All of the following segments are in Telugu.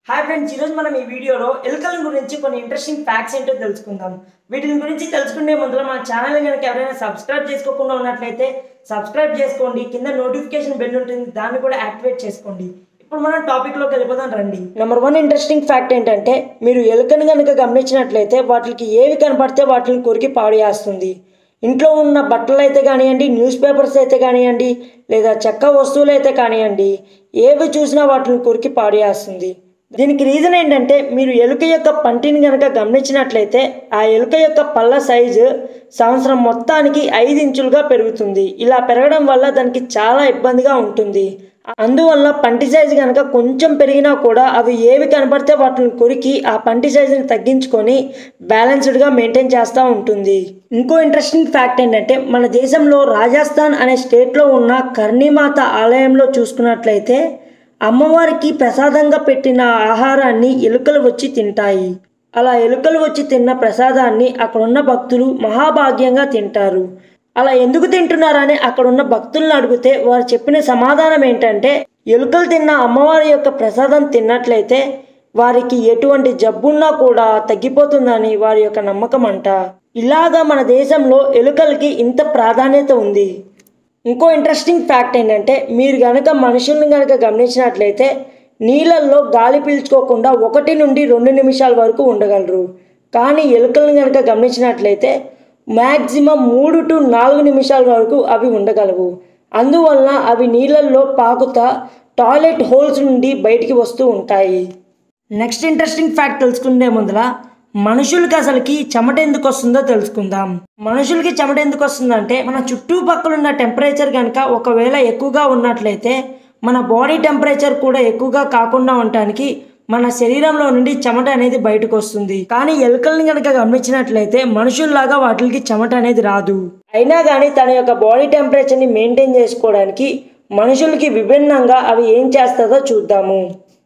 హాయ్ ఫ్రెండ్స్ ఈరోజు మనం ఈ వీడియోలో ఎలుకల గురించి కొన్ని ఇంట్రెస్టింగ్ ఫ్యాక్ట్స్ ఏంటో తెలుసుకుందాం వీటిని గురించి తెలుసుకునే ముందులో మన ఛానల్ కనుక ఎవరైనా సబ్స్క్రైబ్ చేసుకోకుండా ఉన్నట్లయితే సబ్స్క్రైబ్ చేసుకోండి కింద నోటిఫికేషన్ బెల్ ఉంటుంది దాన్ని కూడా యాక్టివేట్ చేసుకోండి ఇప్పుడు మనం టాపిక్లోకి వెళ్ళిపోదాం రండి నెంబర్ వన్ ఇంట్రెస్టింగ్ ఫ్యాక్ట్ ఏంటంటే మీరు ఎలుకను కనుక గమనించినట్లయితే వాటికి ఏవి కనపడితే వాటిని కొరికి పాడేస్తుంది ఇంట్లో ఉన్న బట్టలు అయితే కానివ్వండి న్యూస్ పేపర్స్ అయితే కానివ్వండి లేదా చెక్క వస్తువులు అయితే కానివ్వండి ఏవి చూసినా వాటిని కొరికి పాడేస్తుంది దీనికి రీజన్ ఏంటంటే మీరు ఎలుక యొక్క పంటిని కనుక గమనించినట్లయితే ఆ ఎలుక యొక్క పళ్ళ సైజు సంవత్సరం మొత్తానికి ఐదు ఇంచులుగా పెరుగుతుంది ఇలా పెరగడం వల్ల దానికి చాలా ఇబ్బందిగా ఉంటుంది అందువల్ల పంటి సైజు కనుక కొంచెం పెరిగినా కూడా అవి ఏవి కనపడితే వాటిని కొరికి ఆ పంటి సైజుని తగ్గించుకొని బ్యాలెన్స్డ్గా మెయింటైన్ చేస్తూ ఉంటుంది ఇంకో ఇంట్రెస్టింగ్ ఫ్యాక్ట్ ఏంటంటే మన దేశంలో రాజస్థాన్ అనే స్టేట్లో ఉన్న కర్ణీమాత ఆలయంలో చూసుకున్నట్లయితే అమ్మవారికి ప్రసాదంగా పెట్టిన ఆహారాన్ని ఎలుకలు వచ్చి తింటాయి అలా ఎలుకలు వచ్చి తిన్న ప్రసాదాన్ని అక్కడున్న భక్తులు మహాభాగ్యంగా తింటారు అలా ఎందుకు తింటున్నారని అక్కడున్న భక్తులను అడిగితే వారు చెప్పిన సమాధానం ఏంటంటే ఎలుకలు తిన్న అమ్మవారి యొక్క ప్రసాదం తిన్నట్లయితే వారికి ఎటువంటి జబ్బున్నా కూడా తగ్గిపోతుందని వారి యొక్క నమ్మకం అంట ఇలాగా మన దేశంలో ఎలుకలకి ఇంత ప్రాధాన్యత ఉంది ఇంకో ఇంట్రెస్టింగ్ ఫ్యాక్ట్ ఏంటంటే మీరు కనుక మనుషుల్ని కనుక గమనించినట్లయితే నీళ్ళల్లో గాలి పీల్చుకోకుండా ఒకటి నుండి రెండు నిమిషాల వరకు ఉండగలరు కానీ ఎలుకలను కనుక గమనించినట్లయితే మ్యాక్సిమం మూడు టు నాలుగు నిమిషాల వరకు అవి ఉండగలవు అందువలన అవి నీళ్ళల్లో పాకుతా టాయిలెట్ హోల్స్ నుండి బయటికి వస్తూ ఉంటాయి నెక్స్ట్ ఇంట్రెస్టింగ్ ఫ్యాక్ట్ తెలుసుకునే ముందర మనుషులకి అసలుకి చెమట ఎందుకు వస్తుందో తెలుసుకుందాం మనుషులకి చెమట ఎందుకు వస్తుందంటే మన చుట్టుపక్కల ఉన్న టెంపరేచర్ కనుక ఒకవేళ ఎక్కువగా ఉన్నట్లయితే మన బాడీ టెంపరేచర్ కూడా ఎక్కువగా కాకుండా ఉండటానికి మన శరీరంలో నుండి చెమట అనేది బయటకు వస్తుంది కానీ ఎలుకల్ని కనుక గమనించినట్లయితే మనుషుల్లాగా వాటికి చెమట అనేది రాదు అయినా కానీ తన యొక్క బాడీ టెంపరేచర్ని మెయింటైన్ చేసుకోవడానికి మనుషులకి విభిన్నంగా అవి ఏం చేస్తుందో చూద్దాము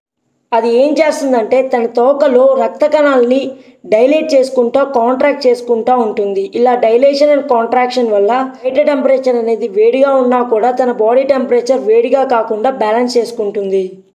అది ఏం చేస్తుందంటే తన తోకలో రక్త కణాలని డైలేట్ చేసుకుంటా కాంట్రాక్ట్ చేసుకుంటా ఉంటుంది ఇలా డైలేషన్ అండ్ కాంట్రాక్షన్ వల్ల బయట టెంపరేచర్ అనేది వేడిగా ఉన్నా కూడా తన బాడీ టెంపరేచర్ వేడిగా కాకుండా బ్యాలెన్స్ చేసుకుంటుంది